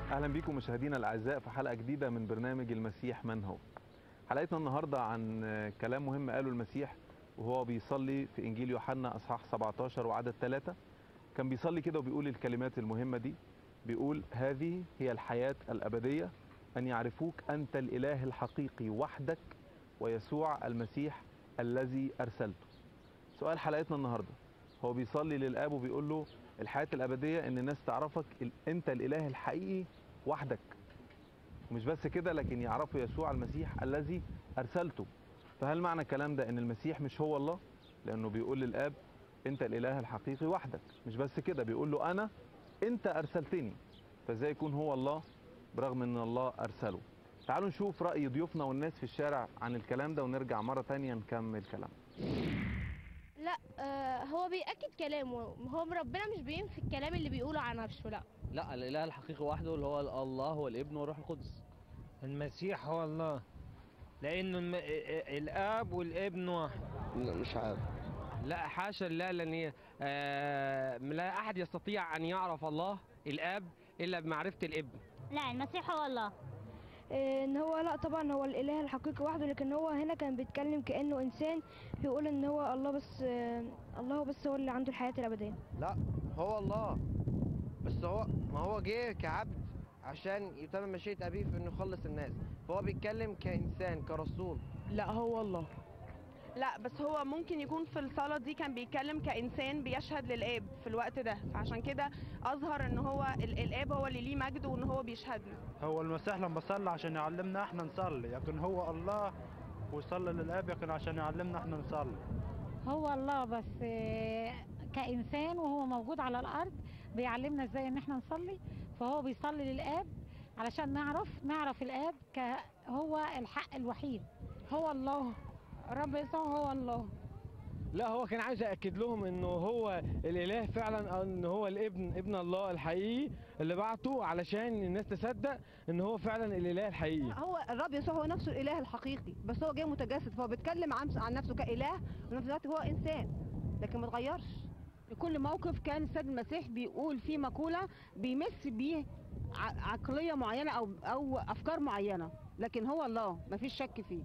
اهلا بكم مشاهدينا الاعزاء في حلقه جديده من برنامج المسيح من هو حلقتنا النهارده عن كلام مهم قاله المسيح وهو بيصلي في انجيل يوحنا اصحاح 17 وعدد 3 كان بيصلي كده وبيقول الكلمات المهمه دي بيقول هذه هي الحياه الابديه ان يعرفوك انت الاله الحقيقي وحدك ويسوع المسيح الذي ارسلته سؤال حلقتنا النهارده هو بيصلي للاب وبيقول له الحياه الابديه ان الناس تعرفك ال- انت الاله الحقيقي وحدك ومش بس كده لكن يعرفوا يسوع المسيح الذي ارسلته فهل معنى الكلام ده ان المسيح مش هو الله لانه بيقول للاب انت الاله الحقيقي وحدك مش بس كده بيقول له انا انت ارسلتني فازاي يكون هو الله برغم ان الله ارسله تعالوا نشوف راي ضيوفنا والناس في الشارع عن الكلام ده ونرجع مره تانية نكمل كلام لا آه هو بيأكد كلامه هو ربنا مش بينفي الكلام اللي بيقوله عن نفسه لا لا الاله الحقيقي وحده اللي هو الله هو الابن والروح القدس المسيح هو الله لانه الم... الاب والابن واحد لا مش عارف لا حاشا لا لان آه لا احد يستطيع ان يعرف الله الاب الا بمعرفه الابن لا المسيح هو الله آه، ان هو لا طبعا هو الاله الحقيقي وحده لكن هو هنا كان بيتكلم كانه انسان بيقول ان هو الله بس آه، الله بس هو اللي عنده الحياه الابديه لا هو الله بس هو ما هو جه كعبد عشان يتم مشيئة أبيه في إنه يخلص الناس فهو بيتكلم كإنسان كرسول لا هو الله لا بس هو ممكن يكون في الصلاة دي كان بيتكلم كإنسان بيشهد للآب في الوقت ده فعشان كده أظهر إن هو ال- الآب هو اللي ليه مجد وإن هو بيشهد له هو المسيح لما صلى عشان يعلمنا احنا نصلي لكن هو الله وصلى للاب لكن عشان يعلمنا احنا نصلي هو الله بس آه، كإنسان وهو موجود على الأرض بيعلمنا ازاي ان احنا نصلي فهو بيصلي للآب علشان نعرف نعرف الآب كهو الحق الوحيد هو الله رب يسوع هو الله لا هو كان عايز ياكد لهم انه هو الاله فعلا ان هو الابن ابن الله الحقيقي اللي بعته علشان الناس تصدق ان هو فعلا الاله الحقيقي هو الرب يسوع هو نفسه الإله الحقيقي بس هو جاي متجسد فهو بيتكلم عن عن نفسه كإله وفي نفس الوقت هو إنسان لكن ما اتغيرش لكل موقف كان السيد المسيح بيقول فيه مقولة بيمس بيه ع- عقلية معينة أو أو أفكار معينة لكن هو الله مفيش شك فيه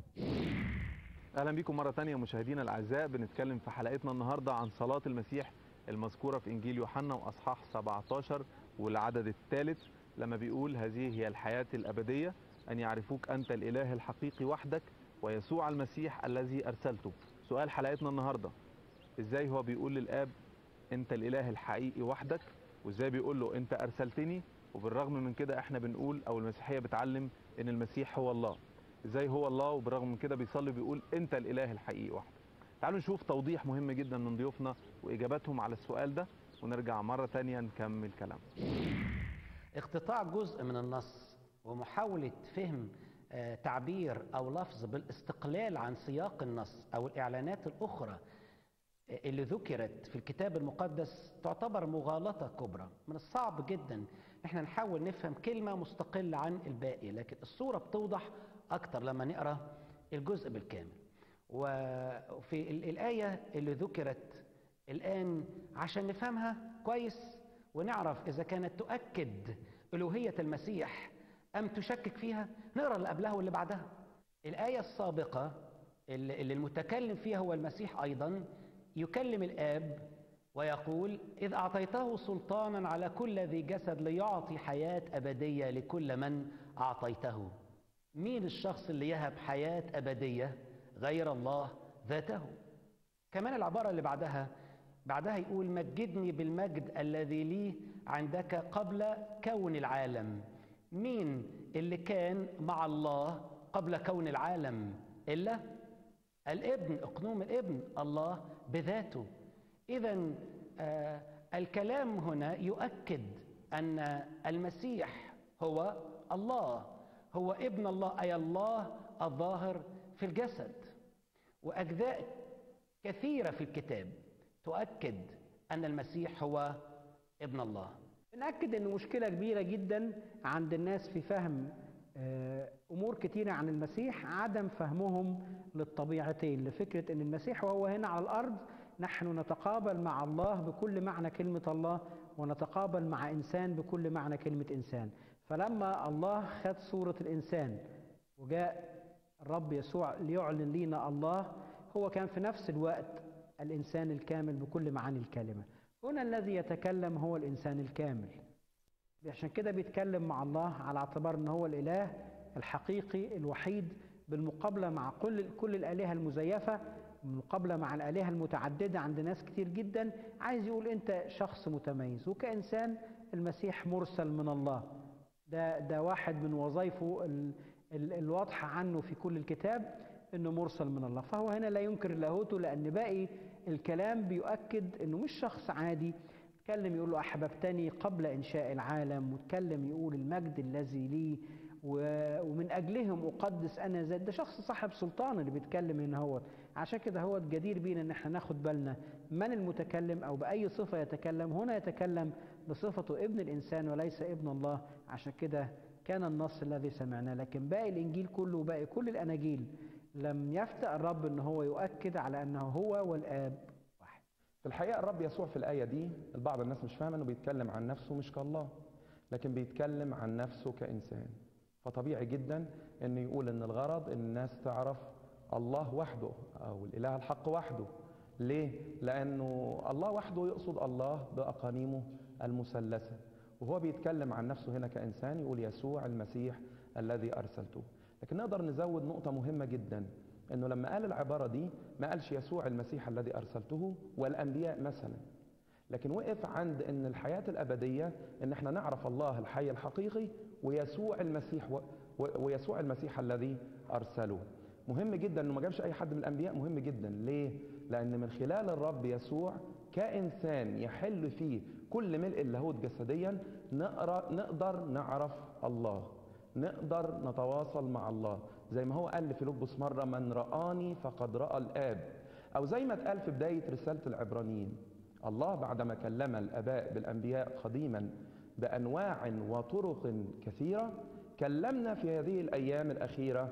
اهلا بكم مره تانية مشاهدينا الاعزاء بنتكلم في حلقتنا النهارده عن صلاه المسيح المذكوره في انجيل يوحنا واصحاح 17 والعدد الثالث لما بيقول هذه هي الحياه الابديه ان يعرفوك انت الاله الحقيقي وحدك ويسوع المسيح الذي ارسلته سؤال حلقتنا النهارده ازاي هو بيقول للاب انت الاله الحقيقي وحدك وازاي بيقول له انت ارسلتني وبالرغم من كده احنا بنقول او المسيحيه بتعلم ان المسيح هو الله ازاي هو الله وبالرغم من كده بيصلي بيقول انت الاله الحقيقي وحدك تعالوا نشوف توضيح مهم جدا من ضيوفنا واجاباتهم على السؤال ده ونرجع مره تانية نكمل كلام اقتطاع جزء من النص ومحاولة فهم آه، تعبير أو لفظ بالاستقلال عن سياق النص أو الإعلانات الأخرى آه، اللي ذكرت في الكتاب المقدس تعتبر مغالطة كبرى من الصعب جدا إن احنا نحاول نفهم كلمة مستقلة عن الباقي لكن الصورة بتوضح أكتر لما نقرأ الجزء بالكامل وفي ال- الآية اللي ذكرت الآن عشان نفهمها كويس ونعرف إذا كانت تؤكد ألوهية المسيح أم تشكك فيها نقرأ اللي قبلها واللي بعدها الآية السابقة اللي اللي المتكلم فيها هو المسيح أيضا يكلم الآب ويقول إذ أعطيته سلطانا على كل ذي جسد ليعطي حياة أبدية لكل من أعطيته مين الشخص اللي يهب حياة أبدية غير الله ذاته كمان العبارة اللي بعدها بعدها يقول مجدني بالمجد الذي لي عندك قبل كون العالم مين اللي كان مع الله قبل كون العالم إلا الابن اقنوم الابن الله بذاته إذا آه الكلام هنا يؤكد أن المسيح هو الله هو ابن الله أي الله الظاهر في الجسد وأجزاء كثيرة في الكتاب تؤكد أن المسيح هو ابن الله بنأكد أن مشكلة كبيرة جدا عند الناس في فهم آه، أمور كتيرة عن المسيح عدم فهمهم للطبيعتين لفكرة أن المسيح وهو هنا على الأرض نحن نتقابل مع الله بكل معنى كلمة الله ونتقابل مع إنسان بكل معنى كلمة إنسان فلما الله خد صورة الإنسان وجاء الرب يسوع ليعلن لينا الله هو كان في نفس الوقت الإنسان الكامل بكل معاني الكلمة هنا الذي يتكلم هو الإنسان الكامل عشان كده بيتكلم مع الله على اعتبار ان هو الاله الحقيقي الوحيد بالمقابله مع كل كل الالهه المزيفه بالمقابله مع الالهه المتعدده عند ناس كتير جدا عايز يقول انت شخص متميز وكانسان المسيح مرسل من الله ده ده واحد من وظائفه ال- ال- الواضحه عنه في كل الكتاب انه مرسل من الله فهو هنا لا ينكر لاهوته لان باقي الكلام بيؤكد انه مش شخص عادي اتكلم يقول له احببتني قبل انشاء العالم واتكلم يقول المجد الذي لي و- ومن اجلهم اقدس انا ذات ده شخص صاحب سلطان اللي بيتكلم هنا هو عشان كده هو جدير بينا ان احنا ناخد بالنا من المتكلم او باي صفه يتكلم هنا يتكلم بصفته ابن الانسان وليس ابن الله عشان كده كان النص الذي سمعناه لكن باقي الانجيل كله وباقي كل الاناجيل لم يفتأ الرب ان هو يؤكد على انه هو والاب في الحقيقة الرب يسوع في الآية دي البعض الناس مش فاهمة إنه بيتكلم عن نفسه مش كالله لكن بيتكلم عن نفسه كإنسان فطبيعي جدا إنه يقول إن الغرض إن الناس تعرف الله وحده أو الإله الحق وحده ليه؟ لأنه الله وحده يقصد الله بأقانيمه المثلثة وهو بيتكلم عن نفسه هنا كإنسان يقول يسوع المسيح الذي أرسلته لكن نقدر نزود نقطة مهمة جدا انه لما قال العباره دي ما قالش يسوع المسيح الذي ارسلته والانبياء مثلا لكن وقف عند ان الحياه الابديه ان احنا نعرف الله الحي الحقيقي ويسوع المسيح و... و... ويسوع المسيح الذي ارسله مهم جدا انه ما جابش اي حد من الانبياء مهم جدا ليه لان من خلال الرب يسوع كانسان يحل فيه كل ملء اللاهوت جسديا نقرا نقدر نعرف الله نقدر نتواصل مع الله زي ما هو قال لفيلبس مرة من رآني فقد رأى الآب أو زي ما اتقال في بداية رسالة العبرانيين الله بعدما كلم الآباء بالأنبياء قديما بأنواع وطرق كثيرة كلمنا في هذه الأيام الأخيرة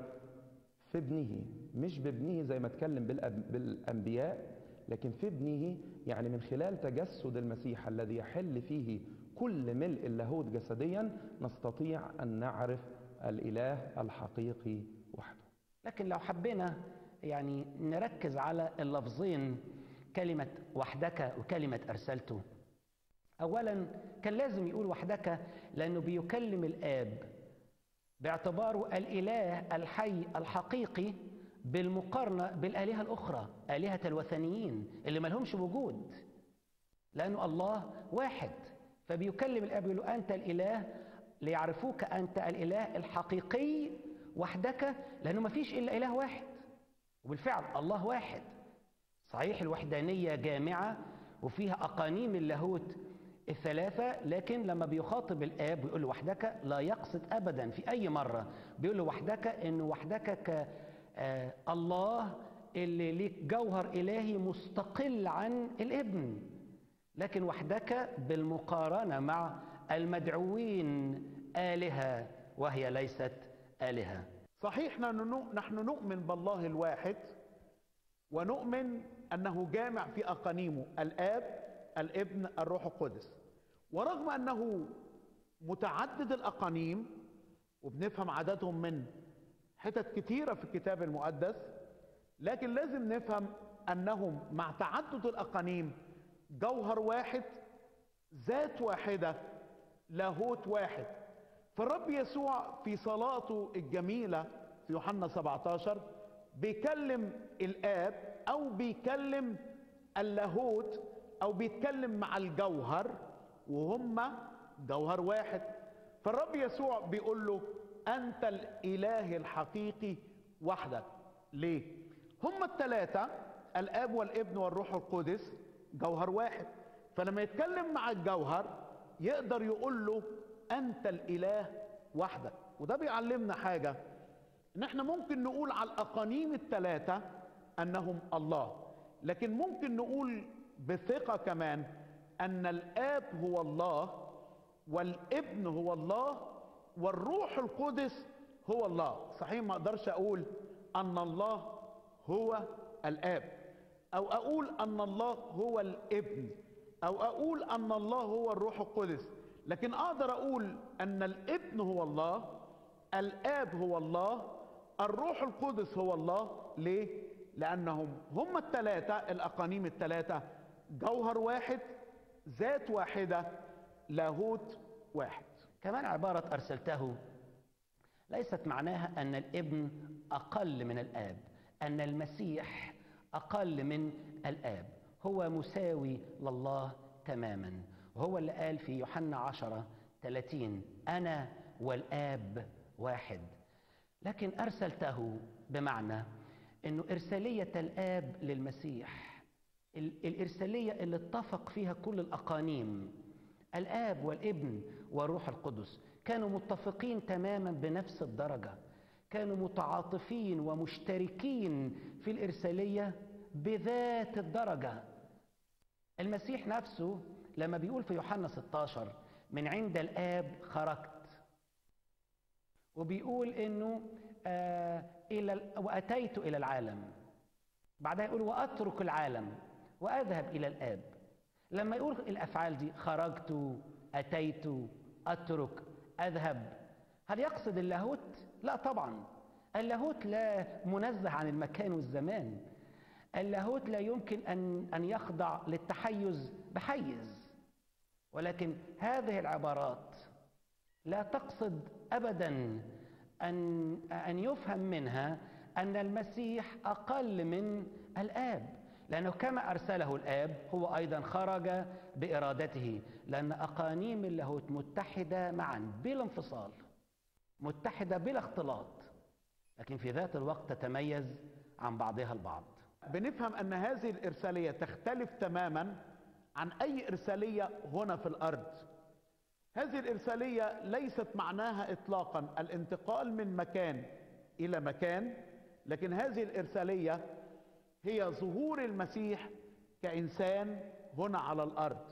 في ابنه مش بابنه زي ما اتكلم بالأب- بالأنبياء لكن في ابنه يعني من خلال تجسد المسيح الذي يحل فيه كل ملء اللاهوت جسديا نستطيع أن نعرف الإله الحقيقي وحده لكن لو حبينا يعني نركز على اللفظين كلمة وحدك وكلمة أرسلته أولا كان لازم يقول وحدك لأنه بيكلم الآب باعتباره الإله الحي الحقيقي بالمقارنة بالآلهة الأخرى آلهة الوثنيين اللي ملهمش وجود لأنه الله واحد فبيكلم الآب يقول له أنت الإله ليعرفوك أنت الإله الحقيقي وحدك لأنه ما فيش إلا إله واحد وبالفعل الله واحد صحيح الوحدانية جامعة وفيها أقانيم اللاهوت الثلاثة لكن لما بيخاطب الآب ويقول له وحدك لا يقصد أبدا في أي مرة بيقول له وحدك إنه وحدك ك آه، الله اللي ليك جوهر إلهي مستقل عن الابن لكن وحدك بالمقارنة مع المدعوين آلهة وهي ليست آلهة صحيح نحن نحن نؤمن بالله الواحد ونؤمن انه جامع في اقانيمه الاب الابن الروح القدس ورغم انه متعدد الاقانيم وبنفهم عددهم من حتت كتيره في الكتاب المقدس لكن لازم نفهم انهم مع تعدد الاقانيم جوهر واحد ذات واحده لاهوت واحد فالرب يسوع في صلاته الجميله في يوحنا 17 بيكلم الاب او بيكلم اللاهوت او بيتكلم مع الجوهر وهم جوهر واحد فالرب يسوع بيقول له انت الاله الحقيقي وحدك ليه هم الثلاثه الاب والابن والروح القدس جوهر واحد فلما يتكلم مع الجوهر يقدر يقول له انت الاله وحدك وده بيعلمنا حاجه ان احنا ممكن نقول على الاقانيم الثلاثه انهم الله لكن ممكن نقول بثقه كمان ان الاب هو الله والابن هو الله والروح القدس هو الله صحيح ما اقدرش اقول ان الله هو الاب او اقول ان الله هو الابن او اقول ان الله هو الروح القدس لكن اقدر اقول ان الابن هو الله الاب هو الله الروح القدس هو الله ليه لانهم هم الثلاثه الاقانيم الثلاثه جوهر واحد ذات واحده لاهوت واحد كمان عبارة أرسلته ليست معناها أن الابن أقل من الآب أن المسيح أقل من الآب هو مساوي لله تماما وهو اللي قال في يوحنا عشرة 30 أنا والآب واحد لكن أرسلته بمعنى أنه إرسالية الآب للمسيح ال- الإرسالية اللي اتفق فيها كل الأقانيم الآب والابن والروح القدس كانوا متفقين تماما بنفس الدرجة كانوا متعاطفين ومشتركين في الإرسالية بذات الدرجة المسيح نفسه لما بيقول في يوحنا 16 من عند الآب خرجت وبيقول انه آه الى ال- واتيت الى العالم بعدها يقول واترك العالم واذهب الى الاب لما يقول الافعال دي خرجت اتيت اترك اذهب هل يقصد اللاهوت لا طبعا اللاهوت لا منزه عن المكان والزمان اللاهوت لا يمكن ان ان يخضع للتحيز بحيز ولكن هذه العبارات لا تقصد ابدا ان ان يفهم منها ان المسيح اقل من الاب لانه كما ارسله الاب هو ايضا خرج بارادته لان اقانيم اللاهوت متحده معا بلا انفصال متحده بلا اختلاط لكن في ذات الوقت تتميز عن بعضها البعض بنفهم ان هذه الارساليه تختلف تماما عن اي ارساليه هنا في الارض هذه الارساليه ليست معناها اطلاقا الانتقال من مكان الى مكان لكن هذه الارساليه هي ظهور المسيح كانسان هنا على الارض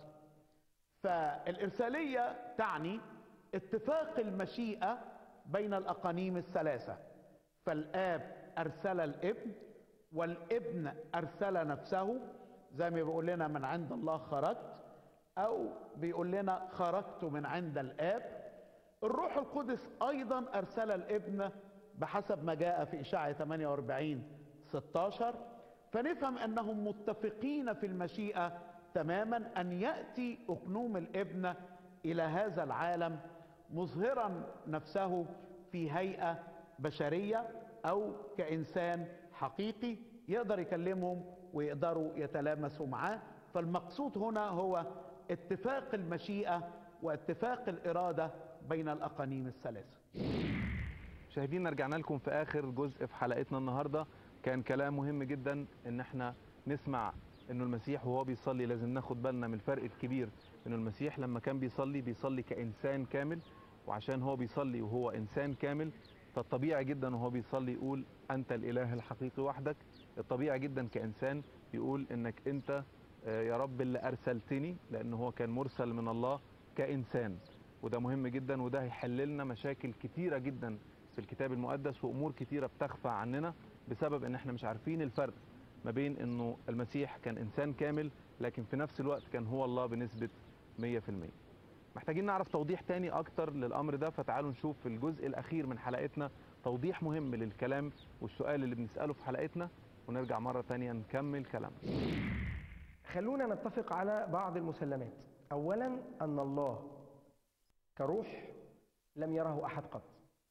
فالارساليه تعني اتفاق المشيئه بين الاقانيم الثلاثه فالاب ارسل الابن والابن ارسل نفسه زي ما بيقول لنا من عند الله خرجت او بيقول لنا خرجت من عند الاب الروح القدس ايضا ارسل الابن بحسب ما جاء في اشاعه 48 16 فنفهم انهم متفقين في المشيئه تماما ان ياتي اقنوم الابن الى هذا العالم مظهرا نفسه في هيئه بشريه او كانسان حقيقي يقدر يكلمهم ويقدروا يتلامسوا معاه فالمقصود هنا هو اتفاق المشيئه واتفاق الاراده بين الاقانيم الثلاثه مشاهدينا رجعنا لكم في اخر جزء في حلقتنا النهارده كان كلام مهم جدا ان احنا نسمع انه المسيح وهو بيصلي لازم ناخد بالنا من الفرق الكبير انه المسيح لما كان بيصلي بيصلي كانسان كامل وعشان هو بيصلي وهو انسان كامل فالطبيعي جدا وهو بيصلي يقول انت الاله الحقيقي وحدك الطبيعي جدا كانسان يقول انك انت آه، يا رب اللي ارسلتني لان هو كان مرسل من الله كانسان وده مهم جدا وده هيحل لنا مشاكل كتيره جدا في الكتاب المقدس وامور كتيره بتخفى عننا بسبب ان احنا مش عارفين الفرق ما بين انه المسيح كان انسان كامل لكن في نفس الوقت كان هو الله بنسبه 100% محتاجين نعرف توضيح تاني اكتر للامر ده فتعالوا نشوف في الجزء الاخير من حلقتنا توضيح مهم للكلام والسؤال اللي بنساله في حلقتنا ونرجع مره تانية نكمل كلامنا خلونا نتفق على بعض المسلمات اولا ان الله كروح لم يره احد قط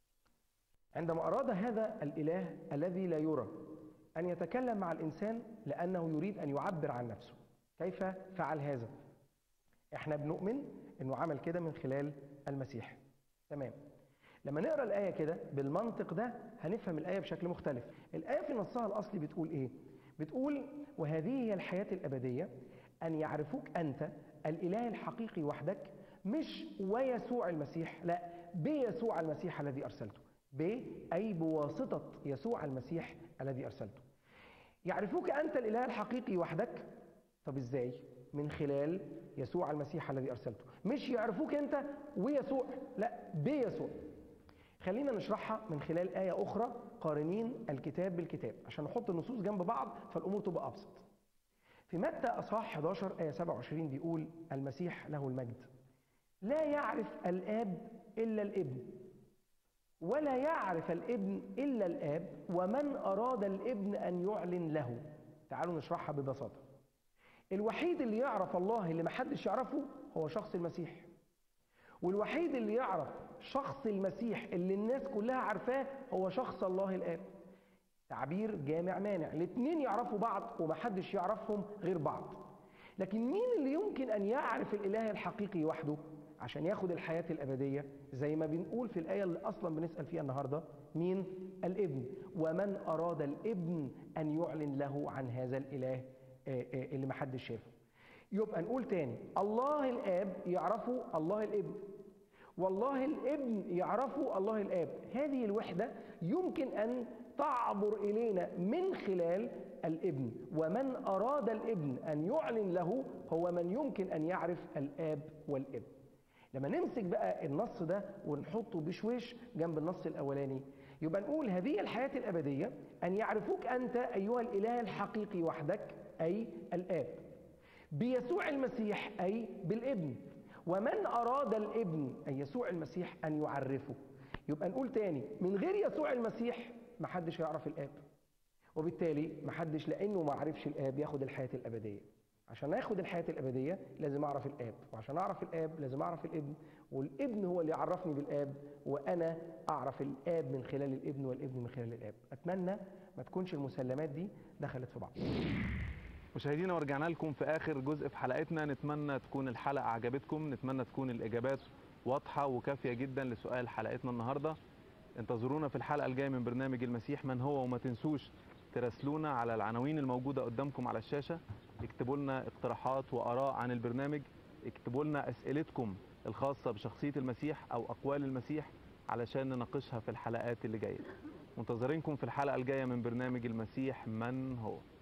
عندما اراد هذا الاله الذي لا يرى ان يتكلم مع الانسان لانه يريد ان يعبر عن نفسه كيف فعل هذا احنا بنؤمن انه عمل كده من خلال المسيح تمام لما نقرا الايه كده بالمنطق ده هنفهم الايه بشكل مختلف الايه في نصها الاصلي بتقول ايه بتقول وهذه هي الحياه الابديه ان يعرفوك انت الاله الحقيقي وحدك مش ويسوع المسيح لا بيسوع المسيح الذي ارسلته ب اي بواسطه يسوع المسيح الذي ارسلته يعرفوك انت الاله الحقيقي وحدك طب ازاي من خلال يسوع المسيح الذي ارسلته مش يعرفوك انت ويسوع لا بيسوع خلينا نشرحها من خلال آية أخرى قارنين الكتاب بالكتاب عشان نحط النصوص جنب بعض فالأمور تبقى أبسط في متى أصحاح 11 آية 27 بيقول المسيح له المجد لا يعرف الآب إلا الابن ولا يعرف الابن إلا الآب ومن أراد الابن أن يعلن له تعالوا نشرحها ببساطة الوحيد اللي يعرف الله اللي محدش يعرفه هو شخص المسيح والوحيد اللي يعرف شخص المسيح اللي الناس كلها عارفاه هو شخص الله الآب تعبير جامع مانع الاثنين يعرفوا بعض ومحدش يعرفهم غير بعض لكن مين اللي يمكن أن يعرف الإله الحقيقي وحده عشان ياخد الحياة الأبدية زي ما بنقول في الآية اللي أصلا بنسأل فيها النهاردة مين الابن ومن أراد الابن أن يعلن له عن هذا الإله آه، آه، اللي محدش شافه يبقى نقول تاني الله الآب يعرفه الله الابن والله الابن يعرفه الله الآب هذه الوحدة يمكن أن تعبر إلينا من خلال الابن ومن أراد الابن أن يعلن له هو من يمكن أن يعرف الآب والابن لما نمسك بقى النص ده ونحطه بشويش جنب النص الأولاني يبقى نقول هذه الحياة الأبدية أن يعرفوك أنت أيها الإله الحقيقي وحدك أي الآب بيسوع المسيح أي بالابن ومن أراد الابن أي يسوع المسيح أن يعرفه يبقى نقول تاني من غير يسوع المسيح محدش يعرف الآب وبالتالي محدش لأنه ما عرفش الآب ياخد الحياة الأبدية عشان اخد الحياة الأبدية لازم أعرف الآب وعشان أعرف الآب لازم أعرف الابن والابن هو اللي يعرفني بالآب وأنا أعرف الآب من خلال الابن والابن من خلال الآب أتمنى ما تكونش المسلمات دي دخلت في بعض مشاهدينا ورجعنا لكم في اخر جزء في حلقتنا نتمنى تكون الحلقه عجبتكم نتمنى تكون الاجابات واضحه وكافيه جدا لسؤال حلقتنا النهارده انتظرونا في الحلقه الجايه من برنامج المسيح من هو وما تنسوش تراسلونا على العناوين الموجوده قدامكم على الشاشه اكتبوا لنا اقتراحات واراء عن البرنامج اكتبوا لنا اسئلتكم الخاصه بشخصيه المسيح او اقوال المسيح علشان نناقشها في الحلقات اللي جايه منتظرينكم في الحلقه الجايه من برنامج المسيح من هو